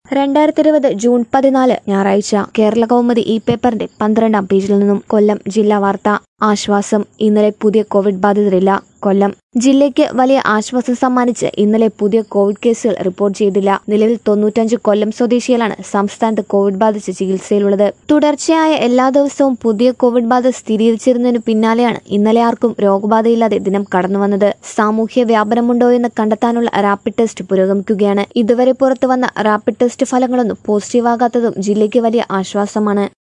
രണ്ടായിരത്തി ഇരുപത് ജൂൺ പതിനാല് ഞായറാഴ്ച കേരള കൗമുദി ഈ പേപ്പറിന്റെ പന്ത്രണ്ടാം പേജിൽ നിന്നും കൊല്ലം ജില്ലാ വാർത്ത ആശ്വാസം ഇന്നലെ പുതിയ കോവിഡ് ബാധിതരില്ല കൊല്ലം ജില്ലയ്ക്ക് വലിയ ആശ്വാസം സമ്മാനിച്ച് ഇന്നലെ പുതിയ കോവിഡ് കേസുകൾ റിപ്പോർട്ട് ചെയ്തില്ല നിലവിൽ തൊണ്ണൂറ്റഞ്ച് കൊല്ലം സ്വദേശികളാണ് സംസ്ഥാനത്ത് കോവിഡ് ബാധിച്ച് ചികിത്സയിലുള്ളത് തുടർച്ചയായ എല്ലാ ദിവസവും പുതിയ കോവിഡ് ബാധ സ്ഥിരീകരിച്ചിരുന്നതിനു പിന്നാലെയാണ് ഇന്നലെ ആർക്കും രോഗബാധയില്ലാതെ ദിനം കടന്നുവന്നത് സാമൂഹ്യ വ്യാപനമുണ്ടോ എന്ന് കണ്ടെത്താനുള്ള റാപ്പിഡ് ടെസ്റ്റ് പുരോഗമിക്കുകയാണ് ഇതുവരെ പുറത്തു വന്ന റാപ്പിഡ് ടെസ്റ്റ് ഫലങ്ങളൊന്നും പോസിറ്റീവ് ആകാത്തതും ജില്ലയ്ക്ക് വലിയ ആശ്വാസമാണ്